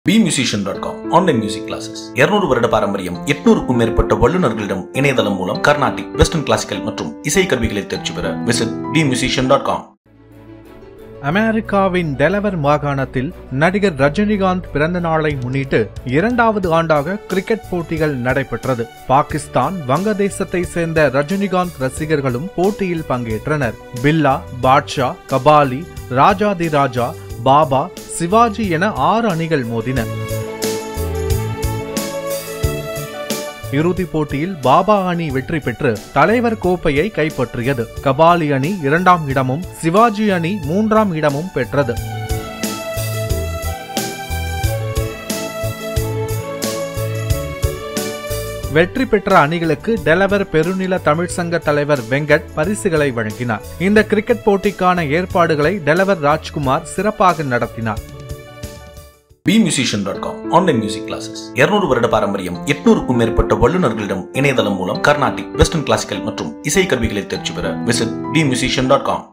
bmusician.com dot com online music classes இருநூறு வருட பாரம்பரியம் எட்நூறுக்கும் மேற்பட்ட வல்லுநர்களிடம் இணையதளம் மூலம் கர்நாடிக் வெஸ்டர்ன் கிளாசிக்கல் மற்றும் இசை கருவிகளை தேர்ச்சி பெற விசிட் bmusician.com டாட் காம் அமெரிக்காவின் டெலவர் மாகாணத்தில் நடிகர் ரஜினிகாந்த் பிறந்த நாளை முன்னிட்டு இரண்டாவது ஆண்டாக கிரிக்கெட் போட்டிகள் நடைபெற்றது பாகிஸ்தான் வங்கதேசத்தை சேர்ந்த ரஜினிகாந்த் ரசிகர்களும் போட்டியில் பங்கேற்றனர் பில்லா பாட்ஷா கபாலி ராஜாதி ராஜா பாபா சிவாஜி என ஆறு அணிகள் மோதின இறுதிப் போட்டியில் பாபா அணி வெற்றி பெற்று தலைவர் கோப்பையை கைப்பற்றியது கபாலி அணி இரண்டாம் இடமும் சிவாஜி அணி மூன்றாம் இடமும் பெற்றது வெற்றி பெற்ற அணிகளுக்கு டெலவர் பெருநில தமிழ்ச்சங்க தலைவர் வெங்கட் பரிசுகளை வழங்கினார் இந்த கிரிக்கெட் போட்டிக்கான ஏற்பாடுகளை டெலவர் ராஜ்குமார் சிறப்பாக நடத்தினார் bmusician.com dot com online music classes இருநூறு வருட பாரம்பரியம் எட்நூறுக்கும் மேற்பட்ட வல்லுநர்களிடம் இணையதளம் மூலம் கர்நாடிக் வெஸ்டர்ன் கிளாசிக்கல் மற்றும் இசை கருவிகளை தேர்ச்சி பெற விசிட் bmusician.com டாட் காம்